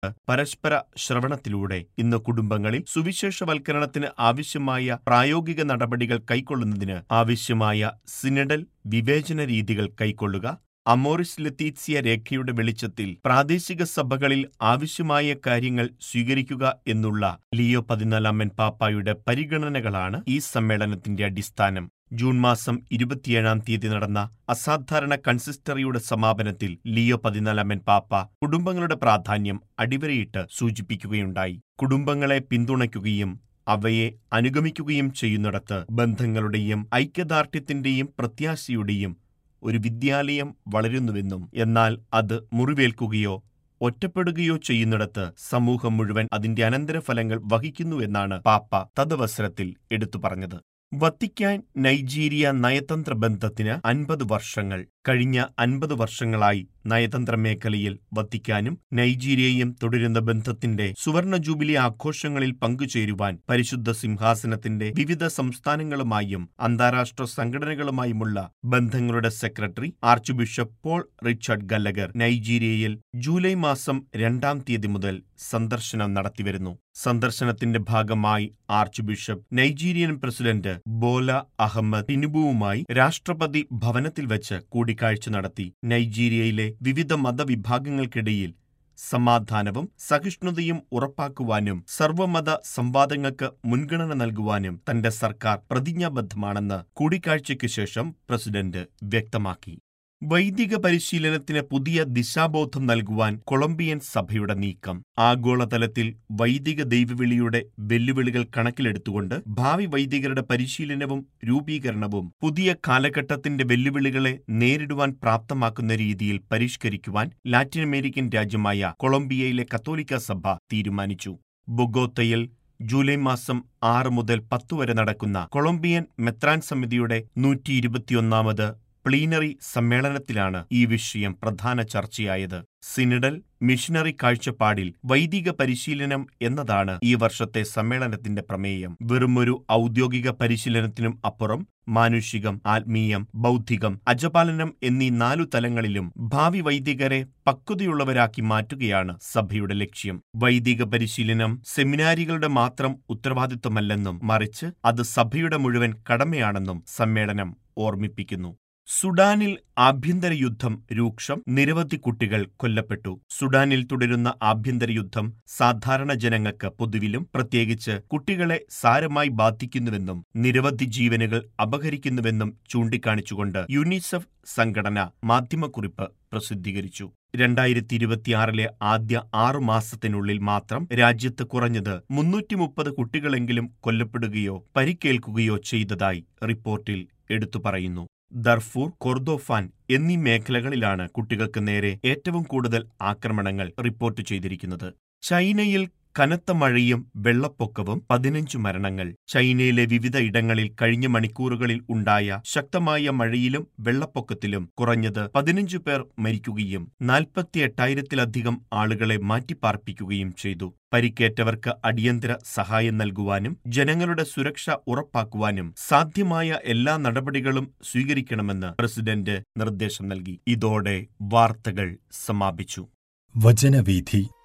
പരസ്പര ശ്രവണത്തിലൂടെ ഇന്ന് കുടുംബങ്ങളിൽ സുവിശേഷവൽക്കരണത്തിന് ആവശ്യമായ പ്രായോഗിക നടപടികൾ കൈക്കൊള്ളുന്നതിന് ആവശ്യമായ സിനഡൽ വിവേചന രീതികൾ കൈക്കൊള്ളുക അമോറിസ് ലത്തീത്സിയ രേഖയുടെ വെളിച്ചത്തിൽ പ്രാദേശിക സഭകളിൽ ആവശ്യമായ കാര്യങ്ങൾ സ്വീകരിക്കുക എന്നുള്ള ലിയോ പതിനാലാമൻ പാപ്പായുടെ പരിഗണനകളാണ് ഈ സമ്മേളനത്തിന്റെ അടിസ്ഥാനം ജൂൺ മാസം ഇരുപത്തിയേഴാം തീയതി നടന്ന അസാധാരണ കൺസിസ്റ്ററിയുടെ സമാപനത്തിൽ ലിയോ പതിനാലാമൻ പാപ്പ കുടുംബങ്ങളുടെ പ്രാധാന്യം അടിവരയിട്ട് സൂചിപ്പിക്കുകയുണ്ടായി കുടുംബങ്ങളെ പിന്തുണയ്ക്കുകയും അവയെ അനുഗമിക്കുകയും ചെയ്യുന്നിടത്ത് ബന്ധങ്ങളുടെയും ഐക്യദാർഢ്യത്തിന്റെയും പ്രത്യാശയുടെയും ഒരു വിദ്യാലയം വളരുന്നുവെന്നും എന്നാൽ അത് മുറിവേൽക്കുകയോ ഒറ്റപ്പെടുകയോ ചെയ്യുന്നിടത്ത് സമൂഹം മുഴുവൻ അതിന്റെ അനന്തരഫലങ്ങൾ വഹിക്കുന്നുവെന്നാണ് പാപ്പ തദവസരത്തിൽ എടുത്തു പറഞ്ഞത് വത്തിക്കാൻ നൈജീരിയ നയതന്ത്ര ബന്ധത്തിന് അൻപത് വർഷങ്ങൾ കഴിഞ്ഞ അൻപത് വർഷങ്ങളായി നയതന്ത്ര മേഖലയിൽ വത്തിക്കാനും നൈജീരിയയും തുടരുന്ന ബന്ധത്തിന്റെ സുവർണ ജൂബിലി ആഘോഷങ്ങളിൽ പങ്കുചേരുവാൻ പരിശുദ്ധ സിംഹാസനത്തിന്റെ വിവിധ സംസ്ഥാനങ്ങളുമായും അന്താരാഷ്ട്ര സംഘടനകളുമായുമുള്ള ബന്ധങ്ങളുടെ secretary archbishop Paul Richard Gallagher നൈജീരിയയിൽ ജൂലൈ മാസം രണ്ടാം തീയതി മുതൽ സന്ദർശനം നടത്തിവരുന്നു സന്ദർശനത്തിന്റെ ഭാഗമായി archbishop Nigerian president Bola Ahmed ടിനുബുവുമായി രാഷ്ട്രപതി ഭവനത്തിൽ വെച്ച് കൂടിക്കാഴ്ച നടത്തി നൈജീരിയയിലെ വിവിധ മതവിഭാഗങ്ങൾക്കിടയിൽ സമാധാനവും സഹിഷ്ണുതയും ഉറപ്പാക്കുവാനും സർവമത സംവാദങ്ങൾക്ക് മുൻഗണന നൽകുവാനും തന്റെ സർക്കാർ പ്രതിജ്ഞാബദ്ധമാണെന്ന് കൂടിക്കാഴ്ചയ്ക്കു ശേഷം പ്രസിഡന്റ് വ്യക്തമാക്കി വൈദിക പരിശീലനത്തിന് പുതിയ ദിശാബോധം നൽകുവാൻ കൊളംബിയൻ സഭയുടെ നീക്കം ആഗോളതലത്തിൽ വൈദിക ദൈവവിളിയുടെ വെല്ലുവിളികൾ കണക്കിലെടുത്തുകൊണ്ട് ഭാവി വൈദികരുടെ പരിശീലനവും രൂപീകരണവും പുതിയ കാലഘട്ടത്തിന്റെ വെല്ലുവിളികളെ നേരിടുവാൻ പ്രാപ്തമാക്കുന്ന രീതിയിൽ പരിഷ്കരിക്കുവാൻ ലാറ്റിൻ അമേരിക്കൻ രാജ്യമായ കൊളംബിയയിലെ കത്തോലിക്ക സഭ തീരുമാനിച്ചു ബൊഗോത്തയിൽ ജൂലൈ മാസം ആറ് മുതൽ പത്ത് വരെ നടക്കുന്ന കൊളംബിയൻ മെത്രാൻ സമിതിയുടെ നൂറ്റി ഇരുപത്തിയൊന്നാമത് പ്ലീനറി സമ്മേളനത്തിലാണ് ഈ വിഷയം പ്രധാന ചർച്ചയായത് സിനിഡൽ മിഷനറി കാഴ്ചപ്പാടിൽ വൈദിക പരിശീലനം എന്നതാണ് ഈ വർഷത്തെ സമ്മേളനത്തിന്റെ പ്രമേയം വെറുമൊരു ഔദ്യോഗിക പരിശീലനത്തിനും അപ്പുറം മാനുഷികം ആത്മീയം ബൗദ്ധികം അജപാലനം എന്നീ നാലു തലങ്ങളിലും ഭാവി വൈദികരെ പക്വതയുള്ളവരാക്കി മാറ്റുകയാണ് സഭയുടെ ലക്ഷ്യം വൈദിക പരിശീലനം സെമിനാരികളുടെ മാത്രം ഉത്തരവാദിത്വമല്ലെന്നും മറിച്ച് അത് സഭയുടെ മുഴുവൻ കടമയാണെന്നും സമ്മേളനം ഓർമ്മിപ്പിക്കുന്നു സുഡാനിൽ ആഭ്യന്തര യുദ്ധം രൂക്ഷം നിരവധി കുട്ടികൾ കൊല്ലപ്പെട്ടു സുഡാനിൽ തുടരുന്ന ആഭ്യന്തര യുദ്ധം സാധാരണ ജനങ്ങൾക്ക് പൊതുവിലും പ്രത്യേകിച്ച് കുട്ടികളെ സാരമായി ബാധിക്കുന്നുവെന്നും നിരവധി ജീവനുകൾ അപഹരിക്കുന്നുവെന്നും ചൂണ്ടിക്കാണിച്ചുകൊണ്ട് യുനിസെഫ് സംഘടന മാധ്യമക്കുറിപ്പ് പ്രസിദ്ധീകരിച്ചു രണ്ടായിരത്തി ഇരുപത്തിയാറിലെ ആദ്യ ആറു മാസത്തിനുള്ളിൽ മാത്രം രാജ്യത്ത് കുറഞ്ഞത് മുന്നൂറ്റി മുപ്പത് കുട്ടികളെങ്കിലും കൊല്ലപ്പെടുകയോ പരിക്കേൽക്കുകയോ ചെയ്തതായി റിപ്പോർട്ടിൽ എടുത്തു പറയുന്നു ദർഫൂർ കൊർദോഫാൻ എന്നീ മേഖലകളിലാണ് കുട്ടികൾക്ക് നേരെ ഏറ്റവും കൂടുതൽ ആക്രമണങ്ങൾ റിപ്പോർട്ട് ചെയ്തിരിക്കുന്നത് ചൈനയിൽ കനത്ത മഴയും വെള്ളപ്പൊക്കവും പതിനഞ്ചു മരണങ്ങൾ ചൈനയിലെ വിവിധ ഇടങ്ങളിൽ കഴിഞ്ഞ മണിക്കൂറുകളിൽ ഉണ്ടായ ശക്തമായ മഴയിലും വെള്ളപ്പൊക്കത്തിലും കുറഞ്ഞത് പതിനഞ്ചു പേർ മരിക്കുകയും നാൽപ്പത്തി എട്ടായിരത്തിലധികം ആളുകളെ മാറ്റിപ്പാർപ്പിക്കുകയും ചെയ്തു പരിക്കേറ്റവർക്ക് അടിയന്തര സഹായം നൽകുവാനും ജനങ്ങളുടെ സുരക്ഷ ഉറപ്പാക്കുവാനും സാധ്യമായ എല്ലാ നടപടികളും സ്വീകരിക്കണമെന്ന് പ്രസിഡന്റ് നിർദ്ദേശം നൽകി ഇതോടെ വാർത്തകൾ സമാപിച്ചു വചനവീഥി